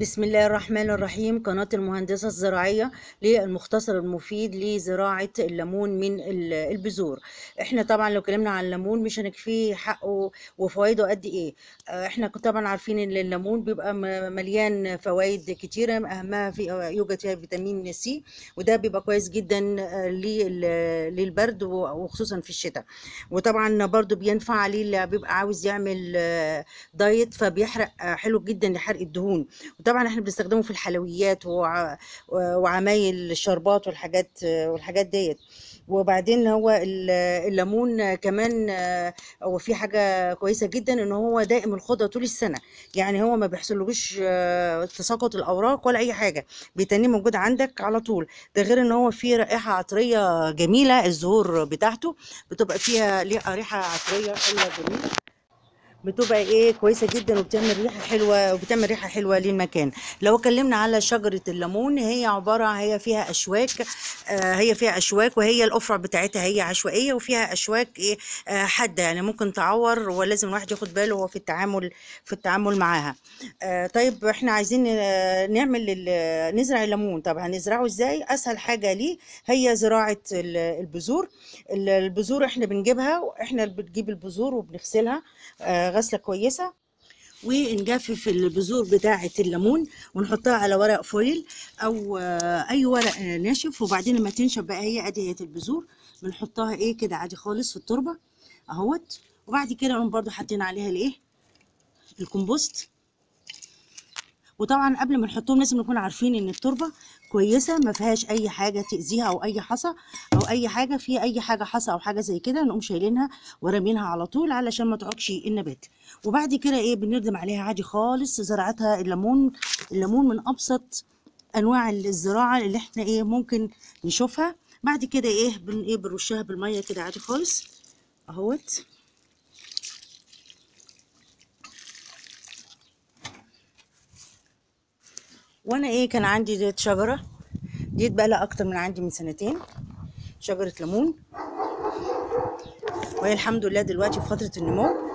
بسم الله الرحمن الرحيم قناة المهندسة الزراعية للمختصر المفيد لزراعة الليمون من ال- البذور احنا طبعا لو اتكلمنا عن الليمون مش هنكفيه حقه وفوائده قد ايه آه، احنا كنت طبعا عارفين ان الليمون بيبقى م- مليان فوائد كتيرة اهمها في يوجد فيها فيتامين سي وده بيبقى كويس جدا آه، لل- للبرد و- وخصوصا في الشتاء وطبعا برضو بينفع للي بيبقى عاوز يعمل آه، دايت فبيحرق آه، حلو جدا لحرق الدهون وطبعا احنا بنستخدمه في الحلويات وع- وعمايل الشربات والحاجات والحاجات ديت وبعدين هو ال- الليمون كمان آه، هو في حاجة كويسة جدا ان هو دائم الخضرة طول السنة يعني هو ما بيحصلوش آه، تساقط الاوراق ولا اي حاجة بيتنيه موجود عندك على طول ده غير ان هو فيه رائحة عطرية جميلة الزهور بتاعته بتبقى فيها ليها ريحة عطرية حلوة جميلة بتبقى ايه كويسه جدا وبتعمل ريحه حلوه وبتعمل ريحه حلوه للمكان لو اتكلمنا على شجره الليمون هي عباره هي فيها اشواك آه هي فيها اشواك وهي الافرع بتاعتها هي عشوائيه وفيها اشواك ايه آه حاده يعني ممكن تعور ولازم الواحد ياخد باله هو في التعامل في التعامل معاها آه طيب احنا عايزين آه، نعمل ال- نزرع الليمون طب هنزرعه ازاي اسهل حاجه ليه هي زراعه ال- البذور ال- البذور احنا بنجيبها احنا بنجيب البذور وبنغسلها آه، غسله كويسه ونجفف البذور بتاعه الليمون ونحطها على ورق فويل او آه، اي ورق آه، ناشف وبعدين لما تنشف بقى هي ادي هي البذور بنحطها ايه كده عادي خالص في التربه اهوت وبعد كده نقوم برضو حاطين عليها الايه الكمبوست وطبعا قبل ما نحطهم لازم نكون عارفين ان التربه كويسه ما فيهاش اي حاجه تاذيها او اي حصى او اي حاجه في اي حاجه حصى او حاجه زي كده نقوم شايلينها ورامينها على طول علشان ما تعوقش النبات وبعد كده ايه بنردم عليها عادي خالص زراعتها الليمون الليمون من ابسط انواع الزراعه اللي احنا ايه ممكن نشوفها بعد كده ايه بن ايه بنرشها بالميه كده عادي خالص اهوت وانا ايه كان عندي ديت شجره ديت بقى لها اكتر من عندي من سنتين شجره ليمون وهي الحمد لله دلوقتي في فتره النمو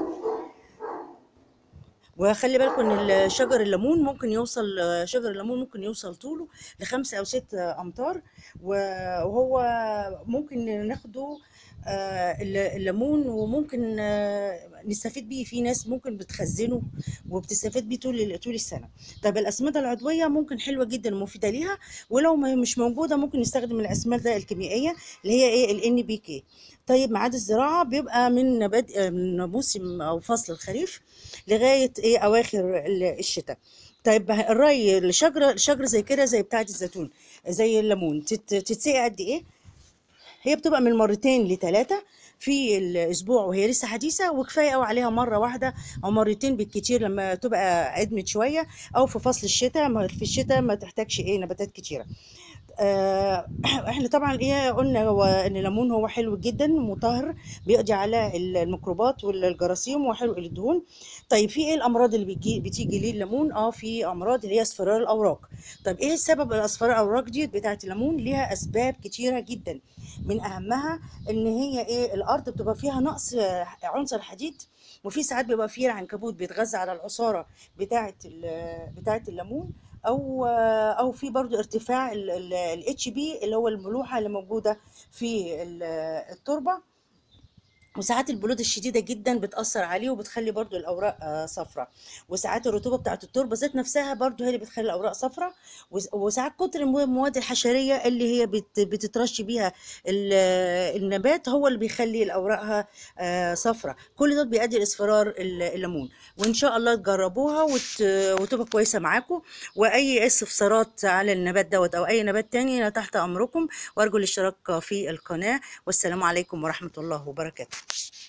وخلي بالكم ان الشجر الليمون ممكن يوصل شجر الليمون ممكن يوصل طوله لخمسة او ست امتار وهو ممكن ناخده آه، الليمون وممكن آه، نستفيد بيه في ناس ممكن بتخزنه وبتستفيد بيه طول طول السنه طب الاسمده العضويه ممكن حلوه جدا ومفيده ليها ولو ما مش موجوده ممكن نستخدم الاسمده الكيميائيه اللي هي ايه الان بي كي طيب ميعاد الزراعه بيبقى من نبات من موسم او فصل الخريف لغايه ايه اواخر ال- الشتاء طيب الري الشجره شجره زي كده زي بتاعه الزيتون زي الليمون تت- تتسقي قد ايه هي بتبقى من مرتين لثلاثة في الأسبوع وهي لسه حديثة وكفاية أوي عليها مرة واحدة أو مرتين بالكتير لما تبقى عدمت شوية أو في فصل الشتاء ما- في الشتاء ما تحتاجش إيه نباتات كتيرة آه، احنا طبعا ايه قلنا هو ان الليمون هو حلو جدا مطهر بيقضي على الميكروبات والجراثيم وحلو للدهون طيب في ايه الامراض اللي بتجي بتيجي لليمون اه في امراض اللي هي اصفرار الاوراق طيب ايه السبب الاصفرار الاوراق دي بتاعه الليمون ليها اسباب كتيره جدا من اهمها ان هي ايه الارض بتبقى فيها نقص آه، عنصر حديد وفي ساعات بيبقى فيه العنكبوت بيتغذى على العصاره بتاعه ال- بتاعه الليمون او او في برضو ارتفاع الاتش بي اللي هو الملوحه اللي موجوده في ال- التربه وساعات البرودة الشديدة جدا بتأثر عليه وبتخلي برضو الأوراق آه، صفراء وساعات الرطوبة بتاعة التربة ذات نفسها برضو هي اللي بتخلي الأوراق صفراء وس- وساعات كتر المو- المواد الحشرية اللي هي بت- بتترش بيها ال- النبات هو اللي بيخلي الأوراقها آه، صفراء كل ده بيؤدي لاصفرار ال- الليمون وإن شاء الله تجربوها وت- وتبقى كويسة معاكم وأي استفسارات على النبات دوت أو أي نبات تاني أنا تحت أمركم وأرجو الاشتراك في القناة والسلام عليكم ورحمة الله وبركاته